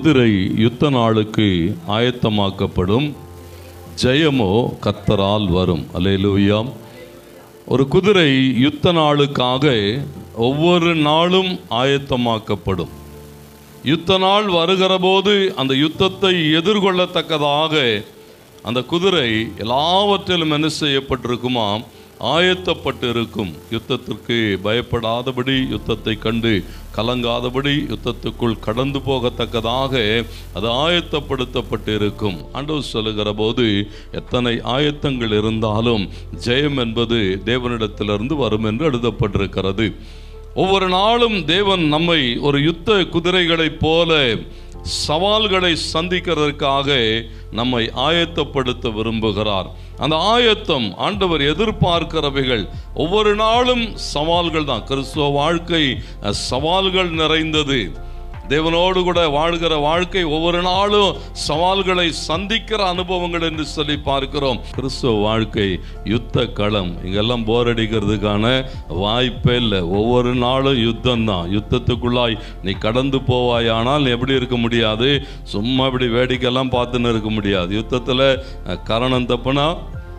குதிரை யுத்த நாளுக்கு ஆயத்தமாக்கப்படும் ஜெயமோ கத்தரால் வரும் அல்லேலூயாம் ஒரு குதிரை யுத்த நாளுக்காக ஒவ்வொரு நாளும் ஆயத்தமாக்கப்படும் யுத்த நாள் வருகிற போது அந்த யுத்தத்தை எதிர்கொள்ளத்தக்கதாக அந்த குதிரை எல்லாவற்றிலும் என்ன செய்யப்பட்டிருக்குமாம் ஆயத்தப்பட்டு இருக்கும் யுத்தத்திற்கு பயப்படாதபடி யுத்தத்தை கண்டு கலங்காதபடி யுத்தத்துக்குள் கடந்து போகத்தக்கதாக அது ஆயத்தப்படுத்தப்பட்டு இருக்கும் ஆண்டவர் சொல்லுகிற போது எத்தனை ஆயத்தங்கள் இருந்தாலும் ஜெயம் என்பது தேவனிடத்திலிருந்து வரும் என்று எழுதப்பட்டிருக்கிறது ஒவ்வொரு நாளும் தேவன் நம்மை ஒரு யுத்த குதிரைகளைப் போல சவால்களை சந்திக்கிறதற்காக நம்மை ஆயத்தப்படுத்த விரும்புகிறார் அந்த ஆயத்தம் ஆண்டவர் எதிர்பார்க்கிறவைகள் ஒவ்வொரு நாளும் சவால்கள் தான் கிறிஸ்துவ வாழ்க்கை அஹ், சவால்கள் நிறைந்தது தேவனோடு கூட வாழ்கிற வாழ்க்கை ஒவ்வொரு நாளும் சவால்களை சந்திக்கிற அனுபவங்கள் என்று சொல்லி பார்க்கிறோம் கிறிஸ்துவ வாழ்க்கை யுத்த களம் இங்கெல்லாம் போர் அடிக்கிறதுக்கான வாய்ப்பே இல்லை ஒவ்வொரு நாளும் யுத்தம் தான் யுத்தத்துக்குள்ளாய் நீ கடந்து போவாயானால் எப்படி இருக்க முடியாது சும்மா இப்படி வேடிக்கையெல்லாம் பார்த்துன்னு இருக்க முடியாது யுத்தத்தில் கரணம் தப்புனா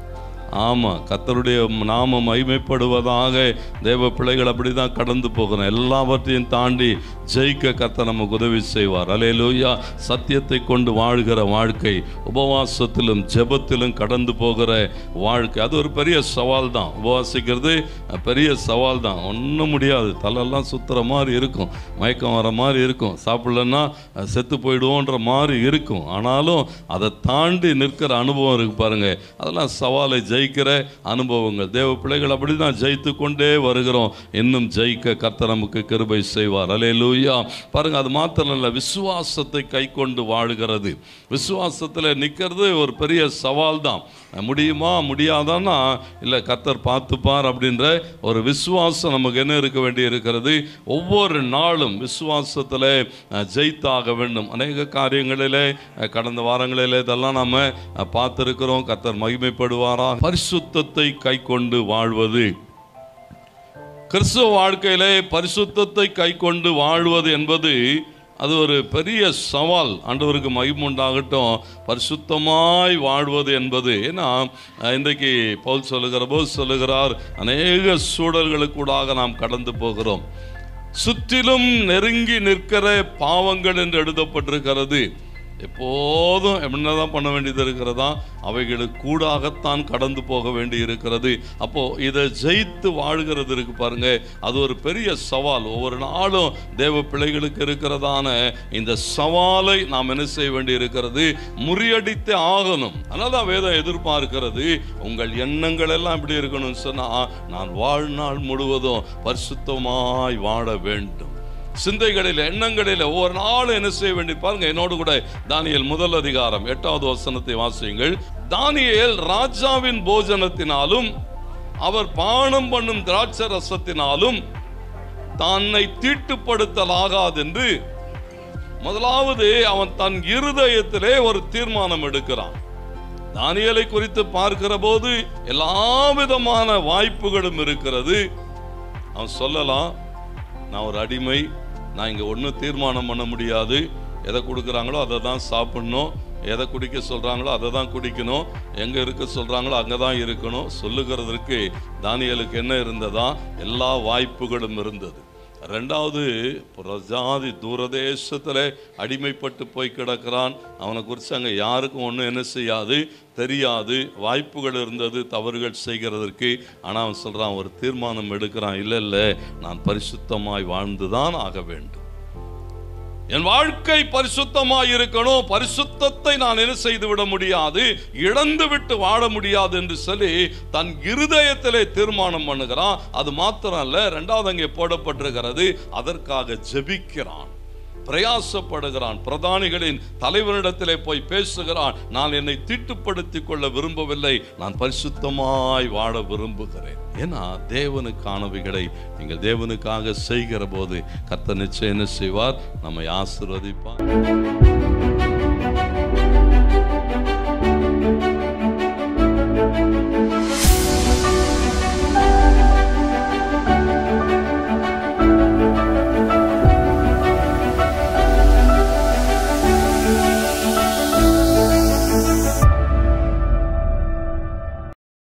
ஆமாம் கத்தருடைய நாம மகிமைப்படுவதாக தேவ பிள்ளைகள் அப்படி தான் கடந்து போகிறோம் எல்லாவற்றையும் தாண்டி ஜெயிக்க கத்த நமக்கு உதவி செய்வார் அலையலூயா சத்தியத்தை கொண்டு வாழ்கிற வாழ்க்கை உபவாசத்திலும் ஜெபத்திலும் கடந்து போகிற வாழ்க்கை அது ஒரு பெரிய சவால் தான் உபவாசிக்கிறது அஹ், பெரிய சவால் தான் ஒன்றும் முடியாது தலையெல்லாம் சுத்துற மாதிரி இருக்கும் மயக்கம் வர மாதிரி இருக்கும் சாப்பிடலன்னா அஹ், செத்து போயிடுவோன்ற மாதிரி இருக்கும் ஆனாலும் அதை தாண்டி நிற்கிற அனுபவம் இருக்கு பாருங்க அதெல்லாம் சவாலை ஜெயிக்கிற அனுபவங்கள் தேவ பிள்ளைகள் அப்படி தான் ஜெயித்து கொண்டே வருகிறோம் இன்னும் ஜெயிக்க கர்த்தர் நமக்கு கிருபை செய்வார் அலே லூயா பாருங்க அது மாத்திரம் இல்லை விசுவாசத்தை கை கொண்டு வாழுகிறது விசுவாசத்தில் நிற்கிறது ஒரு பெரிய சவால் தான் முடியுமா முடியாதான்னா இல்லை கர்த்தர் பார்த்துப்பார் அப்படின்ற ஒரு விசுவாசம் நமக்கு என்ன இருக்க வேண்டி இருக்கிறது ஒவ்வொரு நாளும் விசுவாசத்தில் ஜெயித்தாக வேண்டும் அநேக காரியங்களிலே அஹ், கடந்த வாரங்களிலே இதெல்லாம் நாம் பார்த்துருக்கிறோம் கர்த்தர் மகிமைப்படுவாரா பரிசுத்தத்தை கை கொண்டு வாழ்வது கிறிஸ்துவ வாழ்க்கையிலே பரிசுத்தத்தை கை கொண்டு வாழ்வது என்பது அது ஒரு பெரிய சவால் ஆண்டவருக்கு மகிமுண்டாகட்டும் பரிசுத்தமாய் வாழ்வது என்பது ஏன்னா அஹ், இன்றைக்கு பவுல் சொல்லுகிற போது சொல்லுகிறார் அநேக சூழல்களுக்கூடாக நாம் கடந்து போகிறோம் சுற்றிலும் நெருங்கி நிற்கிற பாவங்கள் என்று எழுதப்பட்டிருக்கிறது எப்போதும் என்னதான் பண்ண வேண்டியது இருக்கிறதா அவைகளுக்கு கூடாகத்தான் கடந்து போக வேண்டி இருக்கிறது அப்போ இதை ஜெயித்து வாழ்கிறது இருக்கு பாருங்க அது ஒரு பெரிய சவால் ஒவ்வொரு நாளும் தேவ பிள்ளைகளுக்கு இருக்கிறதான இந்த சவாலை நாம் என்ன செய்ய வேண்டி இருக்கிறது முறியடித்தே ஆகணும் அதனால தான் வேதம் எதிர்பார்க்கிறது உங்கள் எண்ணங்கள் எல்லாம் எப்படி இருக்கணும்னு சொன்னா நான் வாழ்நாள் முழுவதும் பரிசுத்தமாய் வாழ வேண்டும் சிந்தைகளில் எண்ணங்களில் ஒவ்வொரு நாளும் என்ன செய்ய வேண்டி பாருங்க என்னோடு கூட தானியேல் முதல் அதிகாரம் எட்டாவது வசனத்தை வாசியுங்கள் தானியேல் ராஜாவின் போஜனத்தினாலும் அவர் பானம் பண்ணும் திராட்சை ரசத்தினாலும் தன்னை தீட்டுப்படுத்தலாகாதென்று முதலாவது அவன் தன் இருதயத்திலே ஒரு தீர்மானம் எடுக்கிறான் தானியேலை குறித்து பார்க்கிற போது எல்லா விதமான வாய்ப்புகளும் இருக்கிறது அவன் சொல்லலாம் நான் ஒரு அடிமை நான் இங்கே ஒன்றும் தீர்மானம் பண்ண முடியாது எதை கொடுக்குறாங்களோ அதை தான் சாப்பிடணும் எதை குடிக்க சொல்கிறாங்களோ அதை தான் குடிக்கணும் எங்கே இருக்க சொல்கிறாங்களோ அங்கே தான் இருக்கணும் சொல்லுகிறதற்கு தானியலுக்கு என்ன இருந்ததா எல்லா வாய்ப்புகளும் இருந்தது ரெண்டாவது பிரஜாதி தூரதேசத்தில் அடிமைப்பட்டு போய் கிடக்கிறான் அவனை குறித்து அங்கே யாருக்கும் ஒன்றும் என்ன செய்யாது தெரியாது வாய்ப்புகள் இருந்தது தவறுகள் செய்கிறதற்கு ஆனால் அவன் சொல்கிறான் ஒரு தீர்மானம் எடுக்கிறான் இல்லை இல்லை நான் பரிசுத்தமாய் வாழ்ந்து தான் ஆக வேண்டும் என் வாழ்க்கை பரிசுத்தமாய் இருக்கணும் பரிசுத்தத்தை நான் என்ன செய்து விட முடியாது இழந்து விட்டு வாழ முடியாது என்று சொல்லி தன் இருதயத்திலே தீர்மானம் பண்ணுகிறான் அது மாத்திரம் அல்ல ரெண்டாவது அங்கே போடப்பட்டிருக்கிறது அதற்காக ஜெபிக்கிறான் பிரயாசப்படுகிறான் பிரதானிகளின் தலைவனிடத்திலே போய் பேசுகிறான் நான் என்னை தீட்டுப்படுத்திக் கொள்ள விரும்பவில்லை நான் பரிசுத்தமாய் வாழ விரும்புகிறேன் ஏன்னா தேவனுக்கானவைகளை நீங்கள் தேவனுக்காக செய்கிற போது கர்த்தர் நிச்சயம் என்ன செய்வார் நம்மை ஆசீர்வதிப்பார்